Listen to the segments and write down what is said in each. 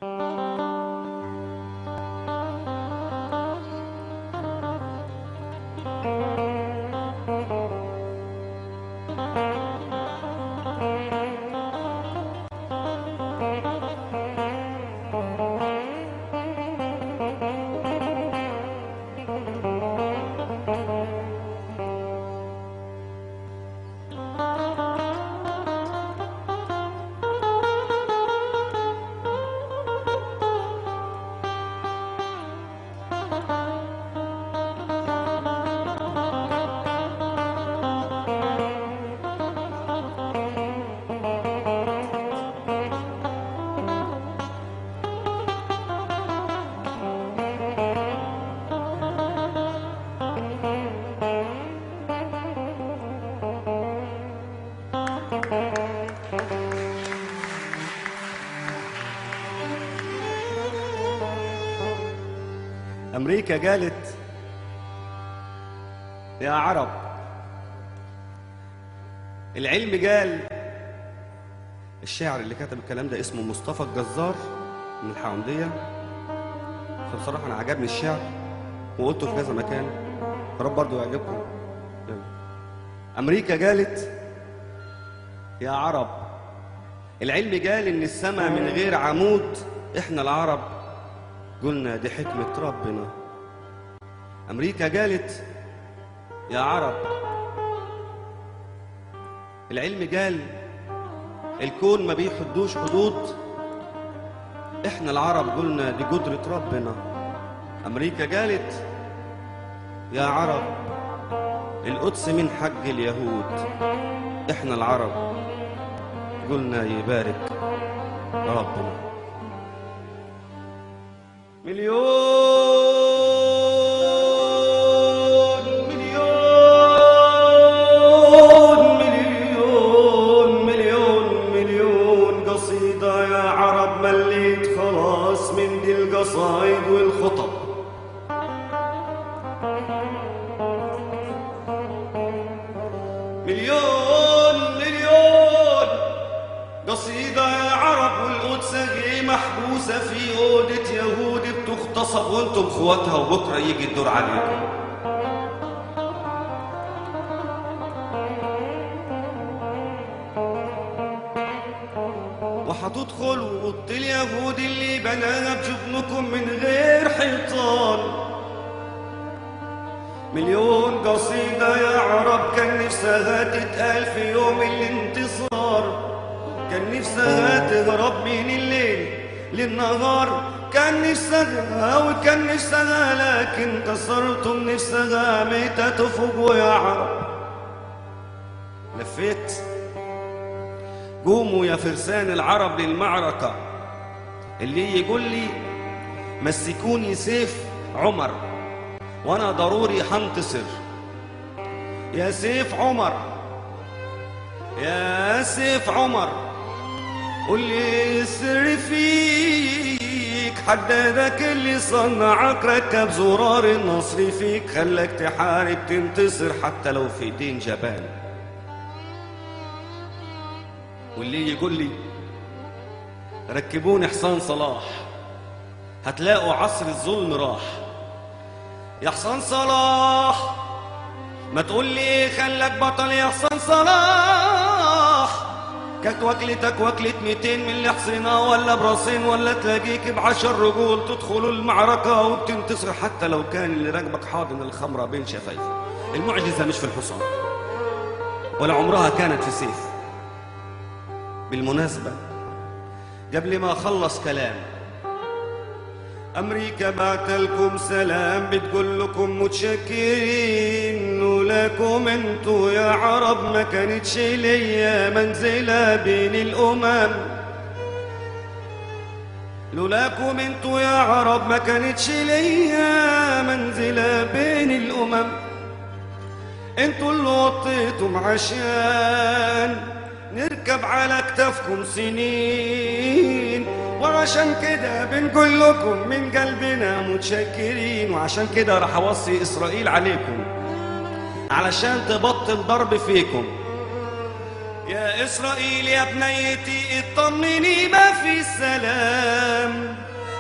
أمريكا قالت يا عرب العلم قال الشاعر اللي كتب الكلام ده اسمه مصطفى الجزار من الحوندية فبصراحة أنا عجبني الشعر وقلته في كذا مكان فرب برضه يعجبكم يلا. أمريكا قالت يا عرب العلم قال إن السماء من غير عمود إحنا العرب قلنا دي حكمة ربنا أمريكا قالت يا عرب العلم قال الكون ما بيحدوش حدود احنا العرب قلنا دي قدرة ربنا أمريكا قالت يا عرب القدس من حق اليهود احنا العرب قلنا يبارك ربنا مليون مليون مليون مليون مليون قصيدة يا عرب مليت خلاص من دي القصايد والخطب مليون مليون قصيدة يا عرب والقدس هي محبوسة في أوضة يهود بتغتصب وانتم خواتها وبكرة يجي الدور عليكم وهتدخلوا أوضة اليهود اللي بناها بجبنكم من غير حيطان مليون قصيدة يا عرب كان نفسها تتقال في يوم الانتصار كان نفسها تهرب من الليل للنهار كان نفسها وكان نفسها لكن كسرتم نفسها ميتة تفوق يا عرب لفيت قوموا يا فرسان العرب للمعركة اللي يقول لي مسكوني سيف عمر وانا ضروري هنتصر يا سيف عمر يا سيف عمر قول لي السر فيك حددك اللي صنعك ركب زرار النصر فيك خلك تحارب تنتصر حتى لو في دين جبان واللي يقول لي ركبوني حصان صلاح هتلاقوا عصر الظلم راح يا حسن صلاح ما تقول لي خلك بطل يا حسن صلاح كانت وكلتك وكلة 200 من الحصينة ولا براسين ولا تلاقيك بعشر رجول تدخلوا المعركة وبتنتصر حتى لو كان اللي راكبك حاضن الخمرة بين شفايفه المعجزة مش في الحصان ولا عمرها كانت في سيف بالمناسبة قبل ما أخلص كلام أمريكا بعت لكم سلام بتقول لكم متشكرين ولكم انتوا يا عرب ما كانتش ليا منزلة بين الأمم لولاكم انتوا يا عرب ما كانتش ليا منزلة بين الأمم انتوا اللي وطيتم عشان نركب على اكتافكم سنين وعشان كده بنقول لكم من قلبنا متشكرين وعشان كده راح اوصي اسرائيل عليكم علشان تبطل ضرب فيكم يا إسرائيل يا بنيتي اطمني ما في سلام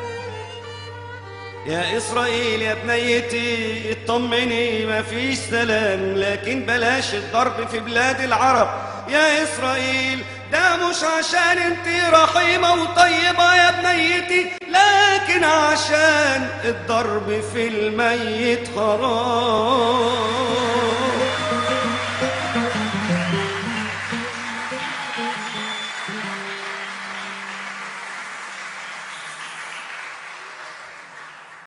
يا إسرائيل يا بنيتي اطمني ما فيش سلام لكن بلاش الضرب في بلاد العرب يا إسرائيل ده مش عشان انت رحيمة وطيبة يا بنيتي لكن عشان الضرب في الميت حرام